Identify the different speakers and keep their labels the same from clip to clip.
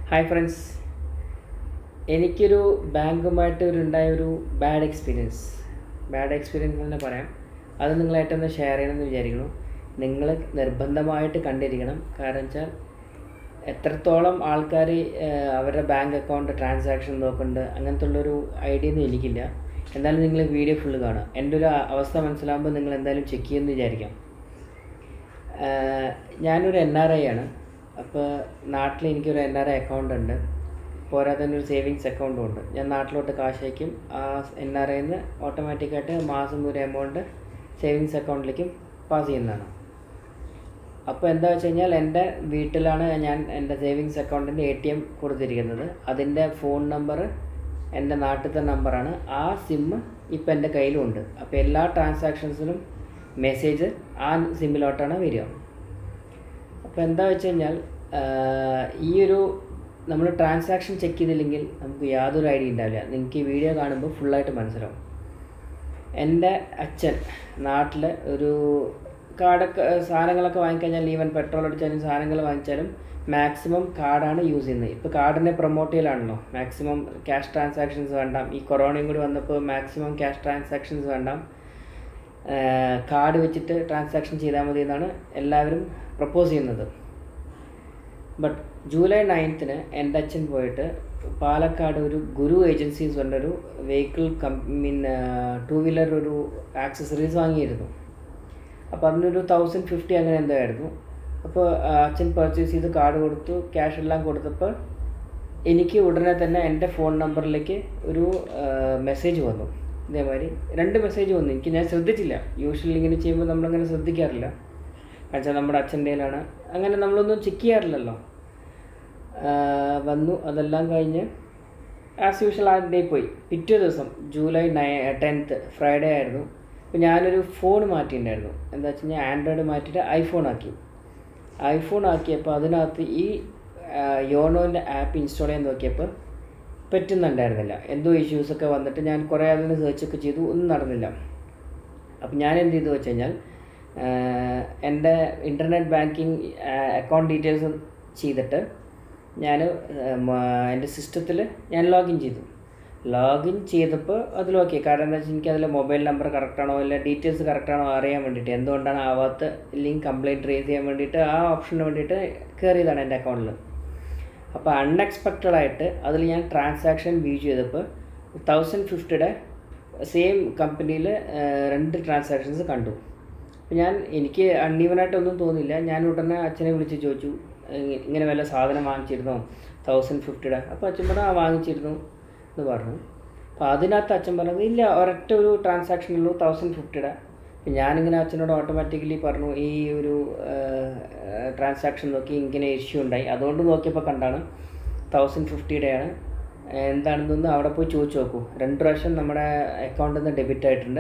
Speaker 1: hi friends എനിക്കൊരു ബാങ്കുമായിട്ട് ഒരു ഉണ്ടായ ഒരു ബാഡ് എക്സ്പീരിയൻസ് ബാഡ് എക്സ്പീരിയൻസ് തന്നെ പറയാം അത് നിങ്ങളായിട്ടൊന്ന് ഷെയർ ചെയ്യണമെന്ന് വിചാരിക്കുന്നു നിങ്ങൾ നിർബന്ധമായിട്ട് കണ്ടിരിക്കണം കാരണം വെച്ചാൽ എത്രത്തോളം ആൾക്കാർ അവരുടെ ബാങ്ക് അക്കൗണ്ട് ട്രാൻസാക്ഷൻ നോക്കുന്നുണ്ട് അങ്ങനത്തെ ഉള്ളൊരു ഐഡിയ ഒന്നും എനിക്കില്ല എന്തായാലും നിങ്ങൾ വീഡിയോ ഫുള്ള് കാണുക എൻ്റെ ഒരു അവസ്ഥ മനസ്സിലാകുമ്പോൾ നിങ്ങൾ എന്തായാലും ചെക്ക് ചെയ്യുമെന്ന് വിചാരിക്കാം ആഹ് ഞാനൊരു എൻ ആർ ഐ ആണ് അപ്പോൾ നാട്ടിൽ എനിക്കൊരു എൻ ആർ ഐ അക്കൗണ്ട് ഉണ്ട് പോരാതെ തന്നെ ഒരു സേവിങ്സ് അക്കൗണ്ടും ഉണ്ട് ഞാൻ നാട്ടിലോട്ട് കാശ് അയക്കും ആ എൻ ആർ ഐയിൽ നിന്ന് ഓട്ടോമാറ്റിക്കായിട്ട് മാസം ഒരു എമൗണ്ട് സേവിങ്സ് അക്കൗണ്ടിലേക്ക് പാസ് ചെയ്യുന്നതാണ് അപ്പോൾ എന്താ വെച്ച് കഴിഞ്ഞാൽ എൻ്റെ വീട്ടിലാണ് ഞാൻ എൻ്റെ സേവിങ്സ് അക്കൗണ്ടിൻ്റെ എ ടി എം കൊടുത്തിരിക്കുന്നത് അതിൻ്റെ ഫോൺ നമ്പർ എൻ്റെ നാട്ടിലത്തെ നമ്പറാണ് ആ സിമ്മ് ഇപ്പം എൻ്റെ കയ്യിലുണ്ട് അപ്പോൾ എല്ലാ ട്രാൻസാക്ഷൻസിനും മെസ്സേജ് ആ സിമ്മിലോട്ടാണ് വരിക അപ്പോൾ എന്താ വെച്ച് കഴിഞ്ഞാൽ ആഹ് ഈ ഒരു നമ്മൾ ട്രാൻസാക്ഷൻ ചെക്ക് ചെയ്തില്ലെങ്കിൽ നമുക്ക് യാതൊരു ഐഡിയ ഉണ്ടാവില്ല നിങ്ങൾക്ക് ഈ വീഡിയോ കാണുമ്പോൾ ഫുള്ളായിട്ട് മനസ്സിലാവും എൻ്റെ അച്ഛൻ നാട്ടിൽ ഒരു കാർഡൊക്കെ സാധനങ്ങളൊക്കെ വാങ്ങിക്കഴിഞ്ഞാൽ ഈവൻ പെട്രോൾ അടിച്ചാലും സാധനങ്ങൾ വാങ്ങിച്ചാലും മാക്സിമം കാർഡാണ് യൂസ് ചെയ്യുന്നത് ഇപ്പോൾ കാർഡിനെ പ്രൊമോട്ട് ചെയ്യലാണല്ലോ മാക്സിമം ക്യാഷ് ട്രാൻസാക്ഷൻസ് വേണ്ട ഈ കൊറോണയും കൂടി വന്നപ്പോൾ മാക്സിമം ക്യാഷ് ട്രാൻസാക്ഷൻസ് വേണ്ട കാർഡ് വെച്ചിട്ട് ട്രാൻസാക്ഷൻ ചെയ്താൽ മതി എന്നാണ് എല്ലാവരും പ്രപ്പോസ് ചെയ്യുന്നത് ബട്ട് ജൂലൈ നയൻത്തിന് എൻ്റെ അച്ഛൻ പോയിട്ട് പാലക്കാട് ഒരു ഗുരു ഏജൻസീസ് കൊണ്ടൊരു vehicle come mean two wheeler ഒരു ആക്സസറീസ് വാങ്ങിയിരുന്നു അപ്പോൾ അതിനൊരു തൗസൻഡ് ഫിഫ്റ്റി അങ്ങനെ എന്തോ ആയിരുന്നു അപ്പോൾ അച്ഛൻ പർച്ചേസ് ചെയ്ത് കാർഡ് കൊടുത്തു ക്യാഷ് എല്ലാം കൊടുത്തപ്പോൾ എനിക്ക് ഉടനെ തന്നെ എൻ്റെ ഫോൺ നമ്പറിലേക്ക് ഒരു മെസ്സേജ് വന്നു ഇതേമാതിരി രണ്ട് മെസ്സേജ് വന്നു എനിക്ക് ഞാൻ ശ്രദ്ധിച്ചില്ല യൂഷ്വലി ഇങ്ങനെ ചെയ്യുമ്പോൾ നമ്മളങ്ങനെ ശ്രദ്ധിക്കാറില്ല എന്നുവെച്ചാൽ നമ്മുടെ അച്ഛൻ്റെ കയ്യിലാണ് അങ്ങനെ നമ്മളൊന്നും ചെക്ക് ചെയ്യാറില്ലല്ലോ ആഹ് വന്നു അതെല്ലാം കഴിഞ്ഞ് ആസ് യൂഷ്വൽ ആ ഡേ പോയി പിറ്റേ ദിവസം ജൂലൈ നയ ടെൻത്ത് ഫ്രൈഡേ ആയിരുന്നു അപ്പോൾ ഞാനൊരു ഫോൺ മാറ്റിയിട്ടുണ്ടായിരുന്നു എന്താ വെച്ച് കഴിഞ്ഞാൽ ആൻഡ്രോയിഡ് മാറ്റിയിട്ട് ഐഫോൺ ആക്കി ഐഫോൺ ആക്കിയപ്പോൾ അതിനകത്ത് ഈ യോണോൻ്റെ ആപ്പ് ഇൻസ്റ്റാൾ ചെയ്യാൻ നോക്കിയപ്പോൾ പറ്റുന്നുണ്ടായിരുന്നില്ല എന്തോ ഇഷ്യൂസൊക്കെ വന്നിട്ട് ഞാൻ കുറേ അതിന് സെർച്ചൊക്കെ ചെയ്തു ഒന്നും നടന്നില്ല അപ്പം ഞാൻ എന്ത് ചെയ്തു വെച്ച് കഴിഞ്ഞാൽ ആഹ് എൻ്റെ ഇൻ്റർനെറ്റ് ബാങ്കിങ് അക്കൗണ്ട് ഡീറ്റെയിൽസ് ചെയ്തിട്ട് ഞാൻ എൻ്റെ സിസ്റ്റത്തിൽ ഞാൻ ലോഗിൻ ചെയ്തു ലോഗിൻ ചെയ്തപ്പോൾ അതിൽ ഓക്കെ കാരണം എന്താ വെച്ചാൽ എനിക്ക് അതിൽ മൊബൈൽ നമ്പർ കറക്റ്റാണോ അല്ല ഡീറ്റെയിൽസ് കറക്റ്റാണോ അറിയാൻ വേണ്ടിയിട്ട് എന്തുകൊണ്ടാണ് ആവാത്ത ഇല്ലെങ്കിൽ കംപ്ലയിൻറ്റ് റേസ് ചെയ്യാൻ വേണ്ടിയിട്ട് ആ ഓപ്ഷന് വേണ്ടിയിട്ട് കയറിയതാണ് എൻ്റെ അക്കൗണ്ടിൽ അപ്പോൾ അൺഎക്സ്പെക്റ്റഡ് ആയിട്ട് അതിൽ ഞാൻ ട്രാൻസാക്ഷൻ വ്യൂ ചെയ്തപ്പോൾ തൗസൻഡ് ഫിഫ്റ്റിയുടെ സെയിം കമ്പനിയിൽ രണ്ട് ട്രാൻസാക്ഷൻസ് കണ്ടു അപ്പോൾ ഞാൻ എനിക്ക് അൺഈവനായിട്ടൊന്നും തോന്നിയില്ല ഞാൻ ഉടനെ അച്ഛനെ വിളിച്ച് ചോദിച്ചു "ഇങ്ങ- ഇങ്ങനെ വല്ല സാധനം വാങ്ങിച്ചിരുന്നോ തൗസൻഡ് ഫിഫ്റ്റിയുടെ അപ്പോൾ അച്ഛൻ പറഞ്ഞു ആ വാങ്ങിച്ചിരുന്നു എന്ന് പറഞ്ഞു അപ്പോൾ അതിനകത്ത് അച്ഛൻ പറഞ്ഞത് ഇല്ല ഒരൊറ്റ ഒരു ട്രാൻസാക്ഷനുള്ളൂ തൗസൻഡ് ഫിഫ്റ്റിയുടെ അപ്പം ഞാനിങ്ങനെ അച്ഛനോട് ഓട്ടോമാറ്റിക്കലി പറഞ്ഞു ഈ ഒരു ട്രാൻസാക്ഷൻ നോക്കി ഇങ്ങനെ ഇഷ്യൂ ഉണ്ടായി അതുകൊണ്ട് നോക്കിയപ്പോൾ കണ്ടാണ് തൗസൻഡ് ഫിഫ്റ്റിയുടെയാണ് എന്താണെന്നൊന്ന് അവിടെ പോയി ചോദിച്ചു നോക്കൂ രണ്ട് പ്രാവശ്യം നമ്മുടെ അക്കൗണ്ടിൽ നിന്ന് ഡെബിറ്റ് ആയിട്ടുണ്ട്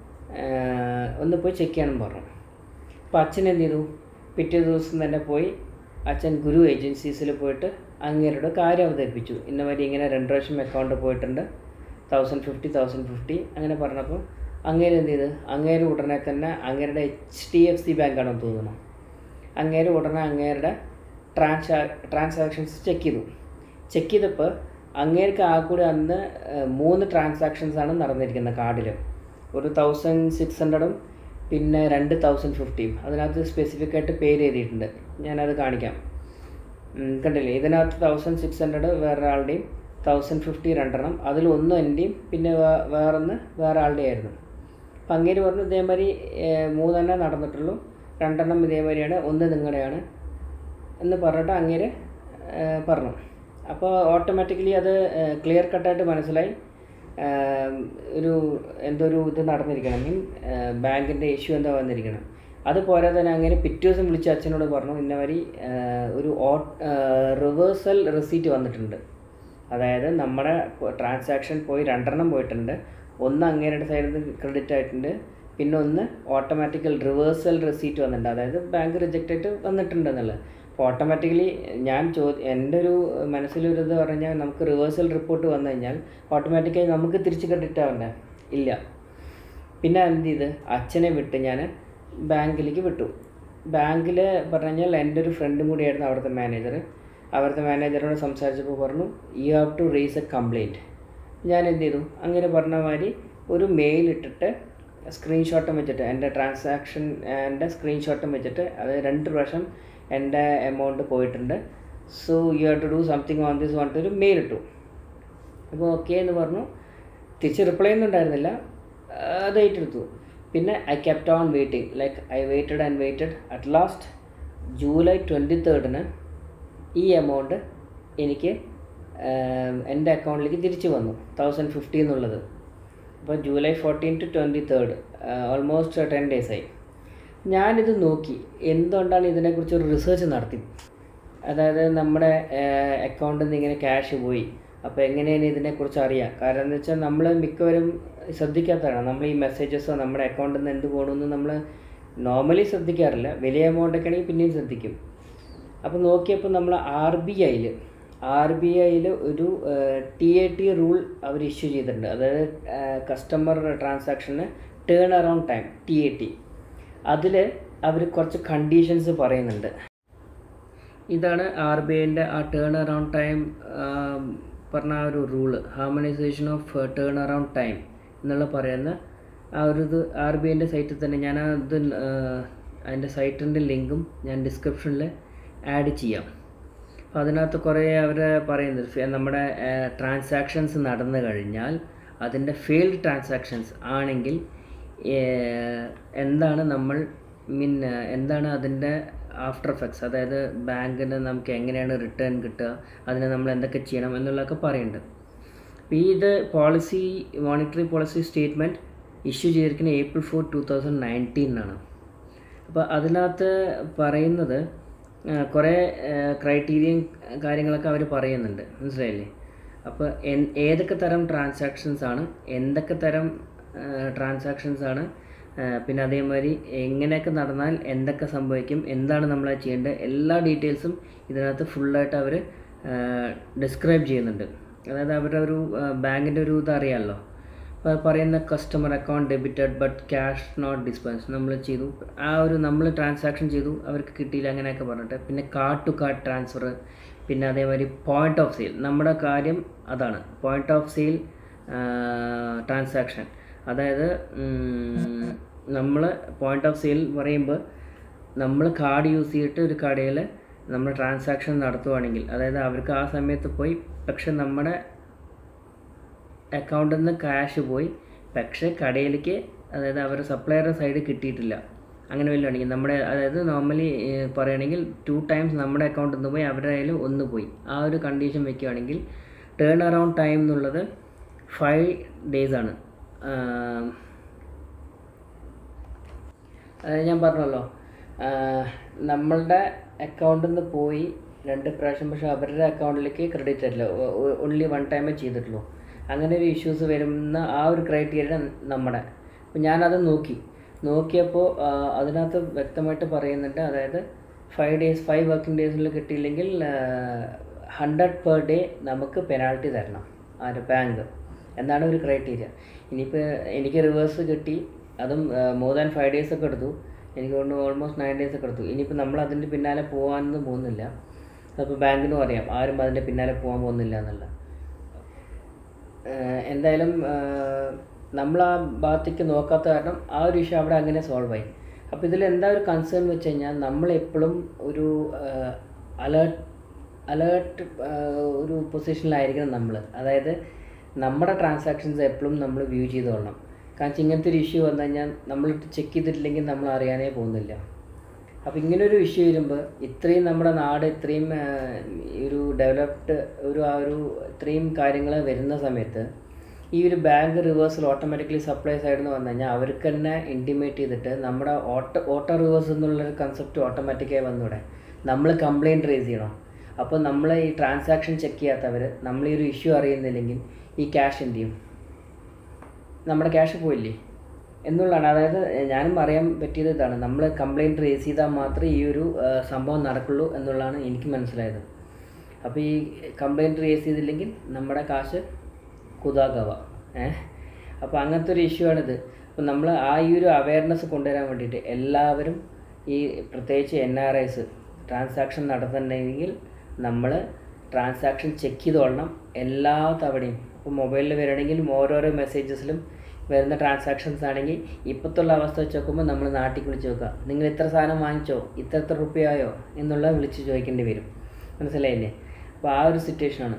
Speaker 1: ഏഹ് ഒന്ന് പോയി ചെക്ക് ചെയ്യണം പറഞ്ഞു അപ്പോൾ അച്ഛൻ എന്ത് ചെയ്തു പിറ്റേ ദിവസം തന്നെ പോയി അച്ഛൻ ഗുരു ഏജൻസീസിൽ പോയിട്ട് അങ്ങേരുടെ കാര്യം അവതരിപ്പിച്ചു ഇന്ന വരെ ഇങ്ങനെ രണ്ട് പ്രാവശ്യം അക്കൗണ്ട് പോയിട്ടുണ്ട് തൗസൻഡ് ഫിഫ്റ്റി തൗസൻഡ് ഫിഫ്റ്റി അങ്ങനെ പറഞ്ഞപ്പോൾ അങ്ങേര് എന്ത് ചെയ്ത് അങ്ങേര് ഉടനെ തന്നെ അങ്ങേരുടെ എച്ച് ഡി എഫ് സി ബാങ്കാണെന്ന് തോന്നുന്നു അങ്ങേര് ഉടനെ അങ്ങേരുടെ ട്രാൻസാ ട്രാൻസാക്ഷൻസ് ചെക്ക് ചെയ്തു ചെക്ക് ചെയ്തപ്പോൾ അങ്ങേർക്ക് ആ കൂടി അന്ന് ഏഹ്, മൂന്ന് ട്രാൻസാക്ഷൻസ് ആണ് നടന്നിരിക്കുന്നത് കാർഡിൽ ഒരു തൗസൻഡ് സിക്സ് ഹൺഡ്രഡും പിന്നെ രണ്ട് തൗസൻഡ് ഫിഫ്റ്റിയും അതിനകത്ത് സ്പെസിഫിക് ആയിട്ട് പേര് എഴുതിയിട്ടുണ്ട് ഞാനത് കാണിക്കാം ഉം, കണ്ടില്ലേ ഇതിനകത്ത് തൗസൻഡ് സിക്സ് ഹൺഡ്രഡ് വേറൊരാളുടെയും തൗസൻഡ് ഫിഫ്റ്റി രണ്ടെണ്ണം അതിൽ ഒന്ന് എൻ്റെയും പിന്നെ വേ- വേറൊന്ന് വേറെ ആളുടെ ആയിരുന്നു അപ്പം അങ്ങേര് പറഞ്ഞു ഇതേമാതിരി ഏഹ്, മൂന്നെണ്ണം നടന്നിട്ടുള്ളൂ രണ്ടെണ്ണം ഇതേമാതിരിയാണ് ഒന്ന് നിങ്ങളുടെയാണ് എന്ന് പറഞ്ഞിട്ട് അങ്ങേര് ഏഹ്, പറഞ്ഞു അപ്പോൾ ഓട്ടോമാറ്റിക്കലി അത് ക്ലിയർ കട്ടായിട്ട് മനസ്സിലായി ഏഹ്, ഒരു എന്തോ ഒരു ഇത് നടന്നിരിക്കണം മീൻ ബാങ്കിൻ്റെ ഇഷ്യൂ എന്താ വന്നിരിക്കണം അത് പോരാതെ തന്നെ അങ്ങനെ പിറ്റേ ദിവസം വിളിച്ച് അച്ഛനോട് പറഞ്ഞു ഇന്ന വരി ഏഹ്, ഒരു ഓ റിവേഴ്സൽ റെസീറ്റ് വന്നിട്ടുണ്ട് അതായത് നമ്മുടെ ട്രാൻസാക്ഷൻ പോയി രണ്ടെണ്ണം പോയിട്ടുണ്ട് ഒന്ന് അങ്ങേരുടെ സൈഡിൽ നിന്ന് ക്രെഡിറ്റ് ആയിട്ടുണ്ട് പിന്നെ ഒന്ന് ഓട്ടോമാറ്റിക്കൽ റിവേഴ്സൽ റെസീറ്റ് വന്നിട്ടുണ്ട് അതായത് ബാങ്ക് റിജക്റ്റ് ആയിട്ട് വന്നിട്ടുണ്ട് എന്നുള്ളത് അപ്പോൾ ഓട്ടോമാറ്റിക്കലി ഞാൻ ചോ എൻ്റെ ഒരു മനസ്സിലൊരു ഇത് പറഞ്ഞാൽ നമുക്ക് റിവേഴ്സൽ റിപ്പോർട്ട് വന്നു കഴിഞ്ഞാൽ ഓട്ടോമാറ്റിക്കായി നമുക്ക് തിരിച്ച് ക്രെഡിറ്റ് ആവണ്ടേ ഇല്ല പിന്നെ എന്ത് ചെയ്ത് അച്ഛനെ വിട്ട് ഞാൻ ബാങ്കിലേക്ക് വിട്ടു ബാങ്കിൽ പറഞ്ഞു കഴിഞ്ഞാൽ എൻ്റെ ഒരു ഫ്രണ്ടും കൂടിയായിരുന്നു അവിടുത്തെ മാനേജർ അവിടുത്തെ മാനേജറോട് സംസാരിച്ചപ്പോൾ പറഞ്ഞു you have to raise a complaint ഞാൻ എന്ത് ചെയ്തു അങ്ങനെ പറഞ്ഞ മാതിരി ഒരു മെയിൽ ഇട്ടിട്ട് സ്ക്രീൻഷോട്ടും വെച്ചിട്ട് എൻ്റെ ട്രാൻസാക്ഷൻ എൻ്റെ സ്ക്രീൻഷോട്ടും വെച്ചിട്ട് അത് രണ്ട് പ്രാവശ്യം എൻ്റെ എമൗണ്ട് പോയിട്ടുണ്ട് so you have to do something on this പറഞ്ഞിട്ട് ഒരു മെയിൽ ഇട്ടു അപ്പോൾ ഓക്കെ എന്ന് പറഞ്ഞു തിരിച്ച് റിപ്ലൈ ഒന്നും ഉണ്ടായിരുന്നില്ല അത് ഏറ്റെടുത്തു പിന്നെ I kept on waiting like I waited and waited at last July twenty തേർഡിന് ഈ എമൗണ്ട് എനിക്ക് എൻ്റെ അക്കൗണ്ടിലേക്ക് തിരിച്ചു വന്നു തൗസൻഡ് ഫിഫ്റ്റി എന്നുള്ളത് അപ്പോൾ July fourteen to twenty third almost ten days ആയി ഞാനിത് നോക്കി എന്തുകൊണ്ടാണ് ഇതിനെക്കുറിച്ച് ഒരു റിസർച്ച് നടത്തി അതായത് നമ്മുടെ അക്കൗണ്ടിൽ നിന്ന് ഇങ്ങനെ ക്യാഷ് പോയി അപ്പോൾ എങ്ങനെയാണ് ഇതിനെക്കുറിച്ച് അറിയാം കാരണം എന്ന് വെച്ചാൽ നമ്മൾ മിക്കവരും ശ്രദ്ധിക്കാത്തതാണ് നമ്മൾ ഈ മെസ്സേജസോ നമ്മുടെ അക്കൗണ്ടിൽ നിന്ന് എന്ത് പോകണമെന്ന് നമ്മൾ നോർമലി ശ്രദ്ധിക്കാറില്ല വലിയ എമൗണ്ട് ഒക്കെ ആണെങ്കിൽ പിന്നെയും ശ്രദ്ധിക്കും അപ്പോൾ നോക്കിയപ്പോൾ നമ്മൾ ആർ ബി ഐയിൽ ആർ ബി ഐയിൽ ഒരു ടി എ ടി റൂൾ അവർ ഇഷ്യൂ ചെയ്തിട്ടുണ്ട് അതായത് കസ്റ്റമർ ട്രാൻസാക്ഷന് turn around time T A T അതിൽ അവർ കുറച്ച് കണ്ടീഷൻസ് പറയുന്നുണ്ട് ഇതാണ് ആർ ബി ഐൻ്റെ ആ ടേൺ അറൗണ്ട് ടൈം പറഞ്ഞ ആ ഒരു rule harmonisation of turn around time എന്നുള്ള പറയുന്ന ആ ഒരു ഇത് ആർ ബി ഐൻ്റെ സൈറ്റിൽ തന്നെ ഞാൻ അത് അതിൻ്റെ സൈറ്റിൻ്റെ ലിങ്കും ഞാൻ ഡിസ്ക്രിപ്ഷനിൽ ആഡ് ചെയ്യാം അപ്പോൾ അതിനകത്ത് കുറേ അവർ പറയുന്നത് നമ്മുടെ ട്രാൻസാക്ഷൻസ് നടന്നു കഴിഞ്ഞാൽ അതിൻ്റെ ഫെയിൽഡ് ട്രാൻസാക്ഷൻസ് ആണെങ്കിൽ എന്താണ് നമ്മൾ മീൻ എന്താണ് അതിൻ്റെ ആഫ്റ്റർ എഫക്ട്സ് അതായത് ബാങ്കിന് നമുക്ക് എങ്ങനെയാണ് റിട്ടേൺ കിട്ടുക അതിന് നമ്മൾ എന്തൊക്കെ ചെയ്യണം എന്നുള്ളതൊക്കെ പറയുന്നുണ്ട് അപ്പോൾ ഈ ഇത് policy monetary policy statement issue ചെയ്തിരിക്കുന്ന ഏപ്രിൽ ഫോർ ടു തൗസൻഡ് നയൻറ്റീനാണ് അപ്പോൾ അതിനകത്ത് പറയുന്നത് കുറേ ക്രൈറ്റീരിയൻ കാര്യങ്ങളൊക്കെ അവർ പറയുന്നുണ്ട് മനസ്സിലായില്ലേ അപ്പോൾ ഏതൊക്കെ തരം ട്രാൻസാക്ഷൻസ് ആണ് എന്തൊക്കെ തരം ട്രാൻസാക്ഷൻസ് ആണ് പിന്നെ അതേമാതിരി എങ്ങനെയൊക്കെ നടന്നാൽ എന്തൊക്കെ സംഭവിക്കും എന്താണ് നമ്മൾ ചെയ്യേണ്ടത് എല്ലാ ഡീറ്റെയിൽസും ഇതിനകത്ത് ഫുള്ളായിട്ട് അവർ ഡിസ്ക്രൈബ് ചെയ്യുന്നുണ്ട് അതായത് അവരുടെ ഒരു ബാങ്കിൻ്റെ ഒരു ഇത് അറിയാമല്ലോ അപ്പോൾ പറയുന്ന customer account debited but cash not dispense നമ്മൾ ചെയ്തു ആ ഒരു നമ്മൾ ട്രാൻസാക്ഷൻ ചെയ്തു അവർക്ക് കിട്ടിയില്ല അങ്ങനെയൊക്കെ പറഞ്ഞിട്ട് പിന്നെ കാർഡ് ടു കാർഡ് ട്രാൻസ്ഫർ പിന്നെ അതേമാതിരി പോയിൻ്റ് ഓഫ് സെയിൽ നമ്മുടെ കാര്യം അതാണ് പോയിൻ്റ് ഓഫ് സെയിൽ ട്രാൻസാക്ഷൻ അതായത് നമ്മൾ പോയിൻ്റ് ഓഫ് സെയിൽ പറയുമ്പോൾ നമ്മൾ കാർഡ് യൂസ് ചെയ്തിട്ട് ഒരു കടയിൽ നമ്മൾ ട്രാൻസാക്ഷൻ നടത്തുവാണെങ്കിൽ അതായത് അവർക്ക് ആ സമയത്ത് പോയി പക്ഷെ നമ്മുടെ അക്കൗണ്ടിൽ നിന്ന് ക്യാഷ് പോയി പക്ഷേ കടയിലേക്ക് അതായത് അവരുടെ സപ്ലയറുടെ സൈഡ് കിട്ടിയിട്ടില്ല അങ്ങനെ വല്ലതാണെങ്കിൽ നമ്മുടെ അതായത് നോർമലി പറയുകയാണെങ്കിൽ ടു ടൈംസ് നമ്മുടെ അക്കൗണ്ടിൽ നിന്ന് പോയി അവരുടെ കയ്യിൽ ഒന്ന് പോയി ആ ഒരു കണ്ടീഷൻ വെക്കുകയാണെങ്കിൽ ടേൺ അറൗണ്ട് ടൈം എന്നുള്ളത് ഫൈവ് ഡേയ്സ് ആണ് അതായത് ഞാൻ പറഞ്ഞല്ലോ നമ്മളുടെ അക്കൗണ്ടിൽ നിന്ന് പോയി രണ്ട് പ്രാവശ്യം പക്ഷേ അവരുടെ അക്കൗണ്ടിലേക്ക് ക്രെഡിറ്റ് ആയിട്ടില്ല ഓൺലി വൺ ടൈമേ ചെയ്തിട്ടുള്ളൂ അങ്ങനെ ഒരു ഇഷ്യൂസ് വരുന്ന ആ ഒരു ക്രൈറ്റീരിയ നമ്മുടെ അപ്പോൾ ഞാനത് നോക്കി നോക്കിയപ്പോൾ അതിനകത്ത് വ്യക്തമായിട്ട് പറയുന്നുണ്ട് അതായത് ഫൈവ് ഡേയ്സ് ഫൈവ് വർക്കിംഗ് ഡേയ്സിൽ കിട്ടിയില്ലെങ്കിൽ ഹൺഡ്രഡ് പെർ ഡേ നമുക്ക് പെനാൾട്ടി തരണം ആര് ബാങ്ക് എന്നാണ് ഒരു ക്രൈറ്റീരിയ ഇനിയിപ്പോൾ എനിക്ക് റിവേഴ്സ് കിട്ടി അതും മോർ ദാൻ ഫൈവ് ഡേയ്സ് ഒക്കെ എടുത്തു എനിക്ക് തോന്നുന്നു ഓൾമോസ്റ്റ് നയൻ ഡേയ്സ് ഒക്കെ എടുത്തു ഇനിയിപ്പോൾ നമ്മൾ അതിൻ്റെ പിന്നാലെ പോകാനൊന്നും പോകുന്നില്ല അപ്പോൾ ബാങ്കിനും അറിയാം ആരും അതിൻ്റെ പിന്നാലെ പോകാൻ പോകുന്നില്ല എന്നുള്ള എന്തായാലും നമ്മൾ ആ ഭാഗത്തേക്ക് നോക്കാത്ത കാരണം ആ ഒരു ഇഷ്യൂ അവിടെ അങ്ങനെ സോൾവ് ആയി അപ്പോൾ ഇതിൽ എന്താ ഒരു കൺസേൺ വെച്ച് കഴിഞ്ഞാൽ നമ്മളെപ്പോഴും ഒരു അലേർട്ട് അലേർട്ട് ഒരു പൊസിഷനിലായിരിക്കണം നമ്മൾ അതായത് നമ്മുടെ ട്രാൻസാക്ഷൻസ് എപ്പോഴും നമ്മൾ വ്യൂ ചെയ്തോളണം കാരണം ഇങ്ങനത്തെ ഒരു ഇഷ്യൂ വന്നു കഴിഞ്ഞാൽ നമ്മൾ ചെക്ക് ചെയ്തിട്ടില്ലെങ്കിൽ നമ്മൾ അറിയാനേ പോകുന്നില്ല അപ്പോൾ ഇങ്ങനെ ഒരു ഇഷ്യൂ വരുമ്പോൾ ഇത്രയും നമ്മുടെ നാട് ഇത്രയും ഒരു ഡെവലപ്ഡ് ഒരു ആ ഒരു ഇത്രയും കാര്യങ്ങൾ വരുന്ന സമയത്ത് ഈ ഒരു ബാങ്ക് റിവേഴ്സൽ ഓട്ടോമാറ്റിക്കലി സപ്ലൈ സൈഡിൽ നിന്ന് വന്നു കഴിഞ്ഞാൽ അവർക്ക് തന്നെ ഇൻറ്റിമേറ്റ് ചെയ്തിട്ട് നമ്മുടെ ഓട്ടോ ഓട്ടോ റിവേഴ്സ് എന്നുള്ളൊരു കൺസെപ്റ്റ് ഓട്ടോമാറ്റിക്കായി വന്നൂടെ നമ്മൾ കംപ്ലയിൻറ്റ് റേസ് ചെയ്യണം അപ്പോൾ നമ്മൾ ഈ ട്രാൻസാക്ഷൻ ചെക്ക് ചെയ്യാത്തവർ നമ്മൾ ഈ ഒരു ഇഷ്യൂ അറിയുന്നില്ലെങ്കിൽ ഈ ക്യാഷ് എന്ത് ചെയ്യും നമ്മുടെ ക്യാഷ് പോയില്ലേ എന്നുള്ളതാണ് അതായത് ഞാനും അറിയാൻ പറ്റിയത് ഇതാണ് നമ്മൾ കംപ്ലയിൻറ്റ് റേസ് ചെയ്താൽ മാത്രമേ ഈ ഒരു സംഭവം നടക്കുള്ളൂ എന്നുള്ളതാണ് എനിക്ക് മനസ്സിലായത് അപ്പോൾ ഈ കംപ്ലയിൻറ്റ് റേസ് ചെയ്തില്ലെങ്കിൽ നമ്മുടെ കാശ് കുതാകവ ഏഹ് അപ്പോൾ അങ്ങനത്തെ ഒരു ഇഷ്യൂ ആണിത് അപ്പോൾ നമ്മൾ ആ ഈ ഒരു അവയർനെസ് കൊണ്ടുവരാൻ വേണ്ടിയിട്ട് എല്ലാവരും ഈ പ്രത്യേകിച്ച് എൻ ആർ ഐസ് ട്രാൻസാക്ഷൻ നടത്തുന്നുണ്ടെങ്കിൽ നമ്മൾ ട്രാൻസാക്ഷൻ ചെക്ക് ചെയ്തോളണം എല്ലാ തവണയും ഇപ്പോൾ മൊബൈലിൽ വരണമെങ്കിൽ ഓരോരോ മെസ്സേജസിലും വരുന്ന ട്രാൻസാക്ഷൻസ് ആണെങ്കിൽ ഇപ്പോഴത്തുള്ള അവസ്ഥ വെച്ച് നോക്കുമ്പോൾ നമ്മൾ നാട്ടിൽ വിളിച്ച് നോക്കുക നിങ്ങൾ ഇത്ര സാധനം വാങ്ങിച്ചോ ഇത്ര എത്ര റുപ്യയായോ എന്നുള്ളത് വിളിച്ച് ചോദിക്കേണ്ടി വരും മനസ്സിലായില്ലേ അപ്പോൾ ആ ഒരു സിറ്റുവേഷനാണ്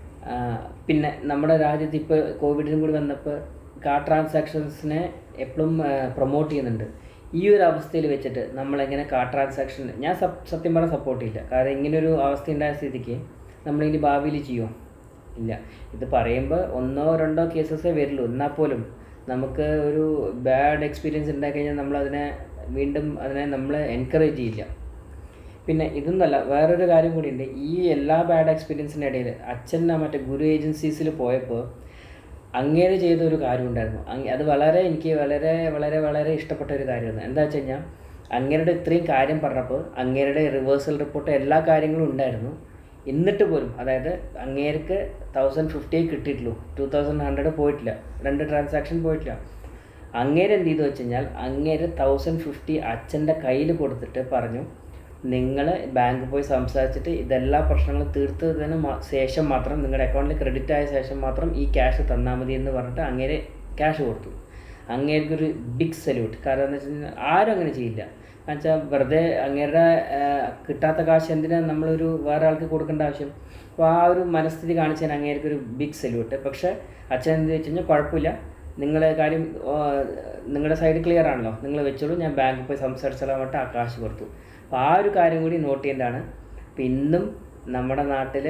Speaker 1: പിന്നെ നമ്മുടെ രാജ്യത്ത് ഇപ്പോൾ കോവിഡിനും കൂടി വന്നപ്പോൾ കാർഡ് ട്രാൻസാക്ഷൻസിനെ എപ്പോഴും പ്രൊമോട്ട് ചെയ്യുന്നുണ്ട് ഈ ഒരു അവസ്ഥയിൽ വെച്ചിട്ട് നമ്മളെങ്ങനെ കാർഡ് ട്രാൻസാക്ഷൻ ഞാൻ സപ് സത്യം പറഞ്ഞാൽ സപ്പോർട്ട് ചെയ്യില്ല കാരണം ഇങ്ങനൊരു അവസ്ഥ ഉണ്ടായ സ്ഥിതിക്ക് നമ്മളിനി ഭാവിയിൽ ചെയ്യുമോ ഇല്ല ഇത് പറയുമ്പോൾ ഒന്നോ രണ്ടോ കേസസേ വരുള്ളൂ എന്നാൽ പോലും നമുക്ക് ഒരു ബാഡ് എക്സ്പീരിയൻസ് ഉണ്ടായി കഴിഞ്ഞാൽ നമ്മളതിനെ വീണ്ടും അതിനെ നമ്മൾ എൻകറേജ് ചെയ്യില്ല പിന്നെ ഇതൊന്നല്ല വേറൊരു കാര്യം കൂടിയുണ്ട് ഈ എല്ലാ ബാഡ് എക്സ്പീരിയൻസിൻ്റെ ഇടയിൽ അച്ഛൻ മറ്റേ ഗുരു ഏജൻസീസിൽ പോയപ്പോൾ അങ്ങേര് ചെയ്ത ഒരു കാര്യം ഉണ്ടായിരുന്നു അങ്ങ് അത് വളരെ എനിക്ക് വളരെ വളരെ വളരെ ഇഷ്ടപ്പെട്ട ഒരു കാര്യമാണ് എന്താ വെച്ച് കഴിഞ്ഞാൽ അങ്ങേരുടെ ഇത്രയും കാര്യം പറഞ്ഞപ്പോൾ അങ്ങേരുടെ റിവേഴ്സൽ റിപ്പോർട്ട് എല്ലാ കാര്യങ്ങളും ഉണ്ടായിരുന്നു എന്നിട്ട് പോലും അതായത് അങ്ങേർക്ക് തൗസൻഡ് ഫിഫ്റ്റി കിട്ടിയിട്ടുള്ളൂ ടു തൗസൻഡ് ഹൺഡ്രഡ് പോയിട്ടില്ല രണ്ട് ട്രാൻസാക്ഷൻ പോയിട്ടില്ല അങ്ങേര് എന്ത് ചെയ്തു വെച്ച് കഴിഞ്ഞാൽ അങ്ങേര് തൗസൻഡ് ഫിഫ്റ്റി അച്ഛൻ്റെ കയ്യിൽ കൊടുത്തിട്ട് പറഞ്ഞു നിങ്ങൾ ബാങ്ക് പോയി സംസാരിച്ചിട്ട് ഇതെല്ലാ പ്രശ്നങ്ങളും തീർത്തതിന് മാ- ശേഷം മാത്രം നിങ്ങളുടെ അക്കൗണ്ടിൽ ക്രെഡിറ്റ് ആയ ശേഷം മാത്രം ഈ ക്യാഷ് തന്നാൽ മതി എന്ന് പറഞ്ഞിട്ട് അങ്ങേരെ ക്യാഷ് കൊടുത്തു അങ്ങേർക്കൊരു ബിഗ് സല്യൂട്ട് കാരണം എന്ന് വെച്ച് കഴിഞ്ഞാൽ ആരും അങ്ങനെ ചെയ്യില്ല എന്നുവെച്ചാൽ വെറുതെ അങ്ങേരുടെ ആ, കിട്ടാത്ത കാശ് എന്തിനാ നമ്മളൊരു വേറെ ആൾക്ക് കൊടുക്കേണ്ട ആവശ്യം അപ്പോൾ ആ ഒരു മനസ്ഥിതി കാണിച്ചാൽ അങ്ങേർക്കൊരു ബിഗ് സല്യൂട്ട് പക്ഷേ അച്ഛൻ എന്ത് വെച്ച് കഴിഞ്ഞാൽ കുഴപ്പമില്ല നിങ്ങളെ കാര്യം ആ, നിങ്ങളുടെ സൈഡ് ക്ലിയർ ആണല്ലോ നിങ്ങൾ വെച്ചോളൂ ഞാൻ ബാങ്കിൽ പോയി സംസാരിച്ചാൽ പറഞ്ഞിട്ട് ആ കാശ് കൊടുത്തു അപ്പോൾ ആ ഒരു കാര്യം കൂടി നോട്ട് ചെയ്യേണ്ടതാണ് അപ്പോൾ ഇന്നും നമ്മുടെ നാട്ടിൽ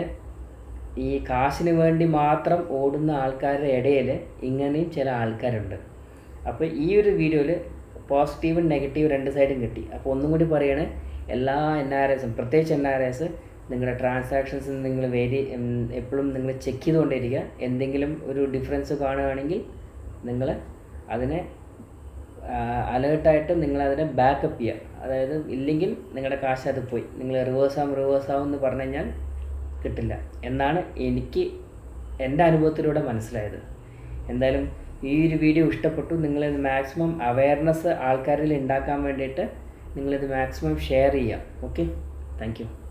Speaker 1: ഈ കാശിന് വേണ്ടി മാത്രം ഓടുന്ന ആൾക്കാരുടെ ഇടയിൽ ഇങ്ങനെയും ചില ആൾക്കാരുണ്ട് അപ്പോൾ ഈ ഒരു വീഡിയോയിൽ പോസിറ്റീവും നെഗറ്റീവും രണ്ട് സൈഡും കിട്ടി അപ്പോൾ ഒന്നും കൂടി പറയണേ എല്ലാ എൻ ആർ എസും പ്രത്യേകിച്ച് എൻ ആർ എസ് നിങ്ങളുടെ ട്രാൻസാക്ഷൻസ് നിങ്ങൾ വേരി എപ്പോഴും നിങ്ങൾ ചെക്ക് ചെയ്തുകൊണ്ടിരിക്കുക എന്തെങ്കിലും ഒരു ഡിഫറൻസ് കാണുകയാണെങ്കിൽ നിങ്ങൾ അതിനെ അലേർട്ടായിട്ട് നിങ്ങൾ അതിനെ ബാക്കപ്പ് ചെയ്യുക അതായത് ഇല്ലെങ്കിൽ നിങ്ങളുടെ കാശ് അത് പോയി നിങ്ങൾ റിവേഴ്സ് ആവും റിവേഴ്സ് ആവും എന്ന് പറഞ്ഞു കഴിഞ്ഞാൽ കിട്ടില്ല എന്നാണ് എനിക്ക് എൻ്റെ അനുഭവത്തിലൂടെ മനസ്സിലായത് എന്തായാലും ഈ ഒരു വീഡിയോ ഇഷ്ടപ്പെട്ടു നിങ്ങളിത് മാക്സിമം അവയർനെസ് ആൾക്കാരിൽ ഉണ്ടാക്കാൻ വേണ്ടിയിട്ട് നിങ്ങളിത് മാക്സിമം ഷെയർ ചെയ്യാം ഓക്കെ താങ്ക് യു